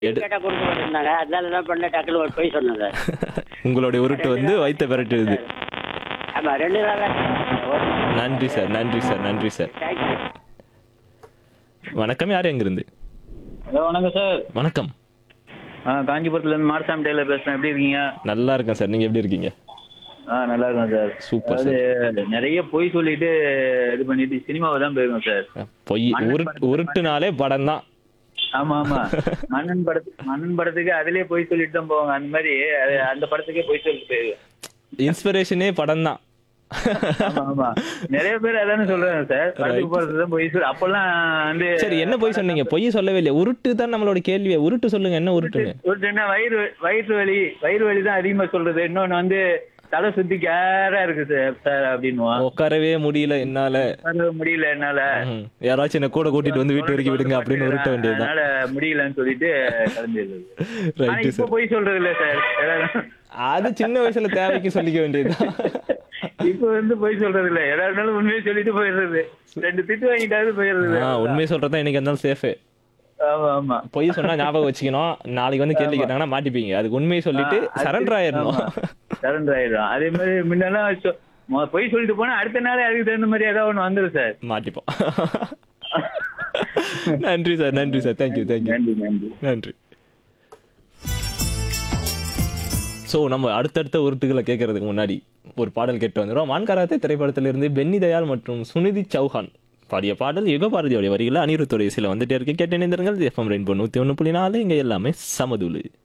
எடு கேட்டா கொடுக்க மாட்டேன்னாங்க அதனால என்ன பண்ண டக்குனு ஒரு போய் சொன்னேன் சார் உங்களுடைய உருட்டு வந்து வயிற்ற விரட்டுது ஆமா ரெண்டு நாளா நன்றி சார் நன்றி சார் நன்றி சார் தேங்க்யூ வணக்கம் யார் எங்கிருந்து ஹலோ வணக்கம் சார் வணக்கம் ஆ காஞ்சிபுரத்துல இருந்து மார்சாமி டெய்லர் பேசுறேன் எப்படி இருக்கீங்க நல்லா இருக்கேன் சார் நீங்க எப்படி இருக்கீங்க ஆ நல்லா இருக்கேன் சார் சூப்பர் அதாவது நிறைய பொய் சொல்லிட்டு இது பண்ணிட்டு சினிமாவை தான் போயிருக்கோம் சார் பொய் உருட்டு உருட்டுனாலே படம் தான் ஆமா ஆமா மன்னன் படத்துக்கு மன்னன் படத்துக்கு அதுலயே பொய் சொல்லிட்டு தான் போவாங்க அந்த மாதிரி அது அந்த படத்துக்கே பொய் சொல்லிட்டு போயிருக்கோம் இன்ஸ்பிரேஷனே படம் தான் ஆமா ஆமா நிறைய பேர் அதானே சொல்றாங்க சார் படத்துக்கு போறது தான் பொய் சொல்லி அப்பெல்லாம் வந்து சரி என்ன பொய் சொன்னீங்க பொய் சொல்லவே இல்லையா உருட்டு தான் நம்மளோட கேள்வியே உருட்டு சொல்லுங்க என்ன உருட்டுன்னு ஒரு என்ன வயிறு வயிற்று வலி வயிறு வலி தான் அதிகமா சொல்றது இன்னொன்னு வந்து தலை சுத்தி கேரா இருக்கு சார் சார் அப்படின்னுவான் உட்காரவே முடியல என்னால உட்கார முடியல என்னால ம், யாராச்சும் என்ன கூட கூட்டிட்டு வந்து வீட்டு வரைக்கும் விடுங்க அப்படின்னு உருட்ட வேண்டியதுதான் அதனால முடியலன்னு சொல்லிட்டு கிளம்பிடுறது ஆனா ரைட்டு இப்ப சார் போய் சொல்றது இல்ல சார் ஏதாவது- அது சின்ன வயசுல தேவைக்கு சொல்லிக்க வேண்டியதுதான் இப்ப வந்து போய் சொல்றது இல்ல எதா இருந்தாலும் உண்மையை சொல்லிட்டு போயிடுறது ரெண்டு திட்டு வாங்கிட்டாவது போயிடுறது ஆ, உண்மையை சொல்றதா இன்னைக்கு இருந்தாலும் சேஃபு ஆமா ஆமா பொய் சொன்னா ஞாபகம் வச்சுக்கணும் நாளைக்கு வந்து கேள்வி கேட்டாங்கன்னா மாட்டிப்பீங்க அதுக்கு உண்மையை சொல்லிட்டு சரண்டர் ஆயிடணும் சரண்டர் ஆயிடும் அதே மாதிரி முன்னெல்லாம் சொ- மொ- பொய் சொல்லிட்டு போனா அடுத்த நாளே அதுக்கு தகுந்த மாதிரி ஏதாவது ஒண்ணு வந்துரும் சார் மாட்டிப்போம் நன்றி சார் நன்றி சார் தேங்க்யூ தேங்க்யூ நன்றி நன்றி நன்றி ஸோ நம்ம அடுத்தடுத்த உருட்டுகளை கேட்கறதுக்கு முன்னாடி ஒரு பாடல் கேட்டு வந்துடும் மான்காராத்தே திரைப்படத்திலிருந்து பென்னி தயாள் மற்றும் சுனிதி சௌஹான் பாடிய பாடல் யுகபாரதியோடைய வரிகளில் அனிருத்துடைய சில வந்துட்டே இருக்கு கேட்டு இணைந்திருங்கள் எஃப்எம் ரெயின்போ நூற்றி ஒன்று புள்ளி நாலு இங்கே எல்லாமே சமதுளு